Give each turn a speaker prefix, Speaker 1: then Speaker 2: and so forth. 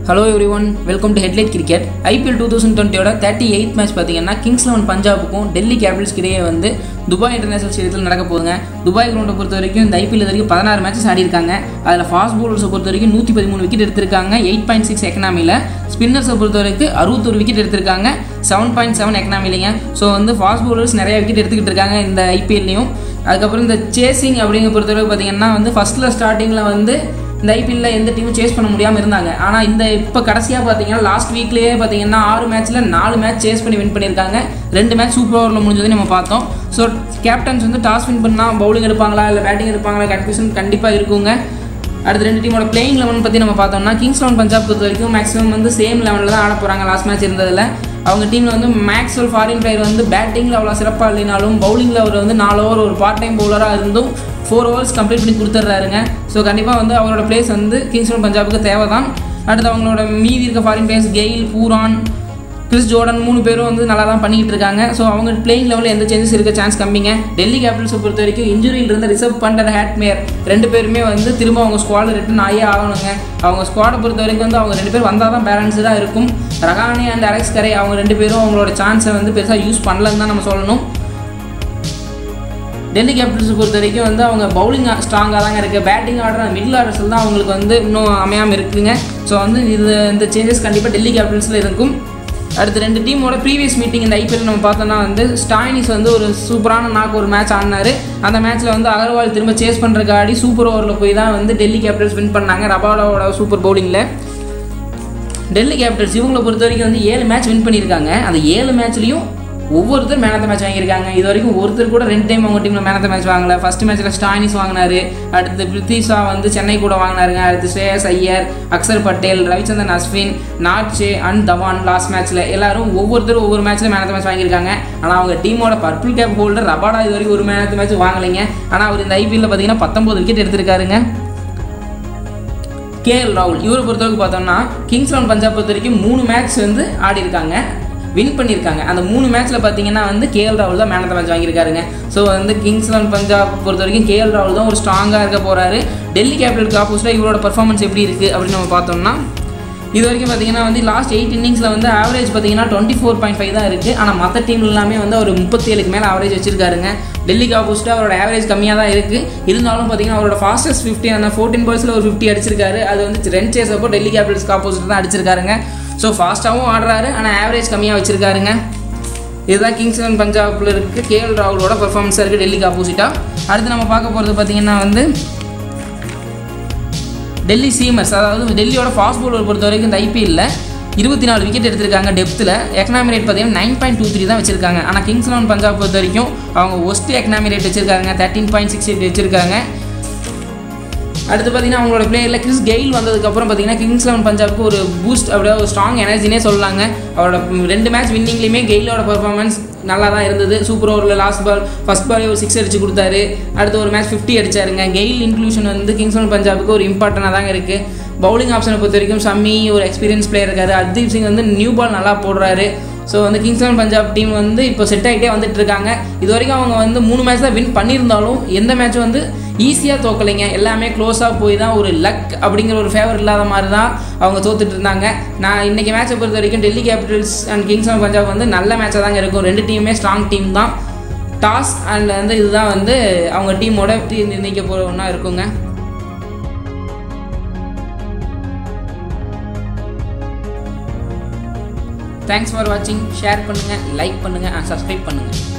Speaker 1: hello everyone welcome to headlight cricket IPL two thousand டுவெண்ட்டியோட thirty eight match பார்த்தீங்கன்னா kings eleven பஞ்சாபுக்கும் டெல்லி கேபிட்டல்ஸ்க்கு இடையே வந்து துபாய் இன்டர்நேஷனல் ஸ்டேடியத்தில் நடக்க போகுதுங்க துபாய் கிரவுண்டை பொறுத்த வரைக்கும் இந்த ஐபிஎல் இது வரைக்கும் பதினாறு மேட்சஸ் ஆடி இருக்காங்க அதில் ஃபாஸ்ட் பவுலர்ஸை பொறுத்த வரைக்கும் நூற்றி பதிமூணு விக்கெட் எடுத்திருக்காங்க எயிட் பாயிண்ட் சிக்ஸ் எக்கனாமியில் ஸ்பின்னர்ஸை பொறுத்த வரைக்கும் அறுபத்தொரு விக்கெட் எடுத்திருக்காங்க செவன் பாயிண்ட் செவன் எக்கனாமிலிங்க ஸோ வந்து ஃபாஸ்ட் பவுலர்ஸ் நிறைய விக்கெட் எடுத்துக்கிட்டு இருக்காங்க இந்த ஐபிஎல்லையும் அதுக்கப்புறம் இந்த சேசிங் அப்படிங்கிற பொறுத்தவரைக்கும் பார்த்தீங்கன்னா வந்து ஃபஸ்ட்டில் ஸ்டார்டிங்கில் வந்து இந்த ஐபிஎல்ல எந்த டீமும் சேஸ் பண்ண முடியாமல் இருந்தாங்க ஆனால் இந்த இப்போ கடைசியாக பார்த்தீங்கன்னா லாஸ்ட் வீக்லேயே பார்த்தீங்கன்னா ஆறு மேட்ச்சில் நாலு மேட்ச் சேஸ் பண்ணி வின் பண்ணியிருக்காங்க ரெண்டு மேட்ச் சூப்பர் ஓவரில் முடிஞ்சது நம்ம பார்த்தோம் ஸோ கேப்டன்ஸ் வந்து டாஸ் வின் பண்ணால் பவுலிங் எடுப்பாங்களா இல்லை பேட்டிங் எடுப்பாங்களா கன்ஃபியூஷன் கண்டிப்பாக இருக்குங்க அடுத்து ரெண்டு டீமோட பிளேயிங் லெவன் பற்றி நம்ம பார்த்தோம்னா கிங்ஸ் லெவன் பஞ்சாப் பொறுத்த வரைக்கும் மேக்ஸிமம் வந்து சேம் லெவனில் தான் ஆட போகிறாங்க லாஸ்ட் மேட்ச் இருந்ததில் அவங்க டீமில் வந்து மேக்ஸ்வெல் ஃபாரின் பிளேயர் வந்து பேட்டிங்கில் அவ்வளோ சிறப்பாக இல்லைனாலும் பவுலிங்கில் அவர் வந்து நாலு ஓவர் ஒரு பார்ட் டைம் பவுலராக இருந்தும் ஃபோர் ஓவர்ஸ் கம்ப்ளீட் பண்ணி கொடுத்துட்றாருங்க ஸோ கண்டிப்பாக வந்து அவரோட பிளேஸ் வந்து கிங்ஸ் லெவன் பஞ்சாபுக்கு தேவை தான் அடுத்து அவங்களோட மீதி இருக்க foreign players Gayle Pooran Chris Jordan மூணு பேரும் வந்து நல்லா தான் பண்ணிக்கிட்டு இருக்காங்க ஸோ அவங்க பிளேயிங் லெவலில் எந்த சேஞ்சஸ் இருக்க சான்ஸ் கம்மிங்க டெல்லி கேபிட்டல்ஸை பொறுத்த வரைக்கும் இன்ஜுரியில் இருந்த ரிசர்வ் பண்டர் ஹேட்மேர் ரெண்டு பேருமே வந்து திரும்ப அவங்க ஸ்குவாடில் ரிட்டன் ஆகியே ஆகணுங்க அவங்க ஸ்குவாடை பொறுத்த வரைக்கும் வந்து அவங்க ரெண்டு பேர் வந்தால் தான் பேலன்ஸ்டாக இருக்கும் ரகானி அண்ட் அலெக்ஸ் கரே அவங்க ரெண்டு பேரும் அவங்களோட சான்ஸை வந்து பெருசாக யூஸ் பண்ணலன்னு தான் நம்ம சொல்லணும் டெல்லி கேபிட்டல்ஸ் பொறுத்த வரைக்கும் வந்து அவங்க பவுலிங் ஸ்ட்ராங்காக தாங்க இருக்குது பேட்டிங் ஆர்டர் மிடில் ஆர்டர்ஸில் தான் அவங்களுக்கு வந்து இன்னும் அமையாமல் இருக்குங்க ஸோ வந்து இது இந்த சேஞ்சஸ் கண்டிப்பாக டெல்லி கேபிட்டல்ஸில் இருக்கும் அடுத்து ரெண்டு டீமோட ப்ரீவியஸ் மீட்டிங் இந்த ஐபிஎல் நம்ம பார்த்தோம்னா வந்து ஸ்டாயினிஸ் வந்து ஒரு சூப்பரான நாக்கு ஒரு மேட்ச் ஆடினாரு அந்த மேட்ச்சில் வந்து அகர்வால் திரும்ப சேஸ் பண்ணுறக்கு ஆடி சூப்பர் ஓவரில் போய் தான் வந்து டெல்லி கேபிட்டல்ஸ் வின் பண்ணாங்க ரபாலாவோட சூப்பர் பவுலிங்கில் டெல்லி கேபிட்டல்ஸ் இவங்களை பொறுத்த வரைக்கும் வந்து ஏழு மேட்ச் வின் பண்ணியிருக்காங்க அந்த ஏழு மேட்ச்லையும் ஒவ்வொருத்தர் மேன் ஆஃப் த மேட்ச் வாங்கியிருக்காங்க இது வரைக்கும் ஒருத்தர் கூட ரெண்டு டைம் அவங்க டீமில் மேன் ஆஃப் த மேட்ச் வாங்கல ஃபர்ஸ்ட் மேட்ச்சில் ஸ்டானிஸ் வாங்கினாரு அடுத்து பிரித்திஷா வந்து சென்னை கூட வாங்கினாருங்க அடுத்து Shreyas Iyer Axar Patel Ravichandran Ashwin Nortje and Dhawan last மேட்ச்சில் எல்லாரும் ஒவ்வொருத்தரும் ஒவ்வொரு மேட்ச்சில் மேன் ஆஃப் த மேட்ச் வாங்கியிருக்காங்க ஆனால் அவங்க டீமோட பர்பிள் கேப் ஹோல்டர் ரபாடா இது வரைக்கும் ஒரு மேன் ஆஃப் த மேட்ச் வாங்கலைங்க ஆனால் அவர் இந்த ஐபிஎல்ல பார்த்தீங்கன்னா பத்தொம்பது விக்கெட் எடுத்திருக்காருங்க கேஎல் ராகுல் இவரை பொறுத்தவரைக்கும் பார்த்தோம்னா கிங்ஸ் லெவன் பஞ்சாப் பொறுத்த வரைக்கும் மூணு மேட்ச் வந்து ஆடி இருக்காங்க வின் பண்ணியிருக்காங்க அந்த மூணு மேட்ச்சில் பார்த்தீங்கன்னா வந்து கேஎல் ராகுல் தான் மேன் ஆஃப் த மேட்ச் வாங்கியிருக்காருங்க ஸோ வந்து கிங்ஸ் லெவன் பஞ்சாப் பொறுத்த வரைக்கும் கேஎல் ராகுல் தான் ஒரு ஸ்ட்ராங்காக இருக்க போகிறாரு டெல்லி கேபிட்டலுக்கு ஆப்போசிட்டாக இவரோட பர்ஃபார்மன்ஸ் எப்படி இருக்குது அப்படின்னு நம்ம பார்த்தோம்னா இது வரைக்கும் பார்த்தீங்கன்னா வந்து லாஸ்ட் எயிட் இன்னிங்ஸில் வந்து ஆவரேஜ் பார்த்தீங்கன்னா டுவெண்ட்டி ஃபோர் பாயிண்ட் ஃபைவ் தான் இருக்குது ஆனால் மற்ற டீம் எல்லாமே வந்து ஒரு முப்பத்தி ஏழுக்கு மேலே ஆவரேஜ் வச்சிருக்காருங்க டெல்லிக்கு ஆப்போசிட்டாக அவரோட ஆவரேஜ் கம்மியாக தான் இருக்குது இருந்தாலும் பார்த்தீங்கன்னா அவரோட ஃபாஸ்டஸ்ட் ஃபிஃப்டி அந்த ஃபோர்டீன் பால்ஸில் ஒரு ஃபிஃப்டி அடிச்சிருக்காரு அது வந்து ரென் சேஸ் அப்போ டெல்லி கேபிட்டல்ஸ்க்கு ஆப்போசிட் தான் அடிச்சிருக்காருங்க ஸோ ஃபாஸ்ட்டாகவும் ஆடுறாரு ஆனால் ஆவரேஜ் கம்மியாக வச்சிருக்காருங்க இதுதான் கிங்ஸ் லெவன் பஞ்சாபில் இருக்குது கேஎல் ராகுலோட பர்ஃபார்மன்ஸாக இருக்குது டெல்லிக்கு ஆப்போசிட்டாக அடுத்து நம்ம பார்க்க போகிறது பார்த்தீங்கன்னா வந்து டெல்லி சீமர்ஸ் அதாவது டெல்லியோட ஃபாஸ்ட் பவுலர் பொறுத்த வரைக்கும் இந்த ஐபிஎல்ல இருபத்தி நாலு விக்கெட் எடுத்திருக்காங்க டெப்த்தில் எக்கனாமி ரேட் பார்த்தீங்கன்னா நைன் பாயிண்ட் டூ த்ரீ தான் வச்சிருக்காங்க ஆனால் கிங்ஸ் லெவன் பஞ்சாப் பொறுத்த வரைக்கும் அவங்க ஒஸ்ட் எக்கனாமி ரேட் வச்சிருக்காங்க தேர்ட்டின் பாயிண்ட் சிக்ஸ் எயிட் வச்சிருக்காங்க அடுத்து பார்த்தீங்கன்னா அவங்களோட பிளேயரில் கிறிஸ் கெயில் வந்ததுக்கப்புறம் பார்த்தீங்கன்னா கிங்ஸ் லெவன் பஞ்சாப்க்கு ஒரு பூஸ்ட் அப்படியே ஒரு ஸ்ட்ராங் எனர்ஜினே சொல்லலாங்க அவரோட ரெண்டு மேட்ச் வின்னிங்லேயுமே கெயிலோட பர்ஃபார்மன்ஸ் நல்லா தான் இருந்தது சூப்பர் ஓவரில் லாஸ்ட் பால் ஃபஸ்ட் பாலே ஒரு சிக்ஸ் அடிச்சு கொடுத்தாரு அடுத்து ஒரு மேட்ச் ஃபிஃப்டி அடிச்சாருங்க கெயில் இன்க்ளூஷன் வந்து கிங்ஸ் லெவன் பஞ்சாபுக்கு ஒரு இம்பார்ட்டண்டாக தாங்க இருக்குது பவுலிங் ஆப்ஷனை பொறுத்த வரைக்கும் சம்மி ஒரு எக்ஸ்பீரியன்ஸ் பிளேயர் இருக்காரு ஹர்தீப் சிங் வந்து நியூ பால் நல்லா போடுறாரு ஸோ வந்து கிங்ஸ் லெவன் பஞ்சாப் டீம் வந்து இப்போ செட் ஆகிட்டே வந்துட்டு இருக்காங்க இது வரைக்கும் அவங்க வந்து மூணு மேட்ச் தான் வின் பண்ணியிருந்தாலும் எந்த மேட்ச் வந்து ஈஸியாக தோக்கலைங்க எல்லாமே க்ளோஸாக போய் தான் ஒரு லக் அப்படிங்கிற ஒரு ஃபேவர் இல்லாத மாதிரி தான் அவங்க தோத்துட்டு இருந்தாங்க நான் இன்றைக்கி மேட்சை பொறுத்த வரைக்கும் Delhi capitals and kings eleven Punjab வந்து நல்ல மேட்சாக தாங்க இருக்கும் ரெண்டு டீமுமே ஸ்ட்ராங் டீம் தான் டாஸ் அண்ட் வந்து இதுதான் வந்து அவங்க டீமோட நிர்ணயிக்க போகிற ஒன்றா இருக்குங்க தேங்க்ஸ் ஃபார் வாட்சிங் ஷேர் பண்ணுங்கள் லைக் பண்ணுங்கள் அண்ட் சப்ஸ்கிரைப் பண்ணுங்கள்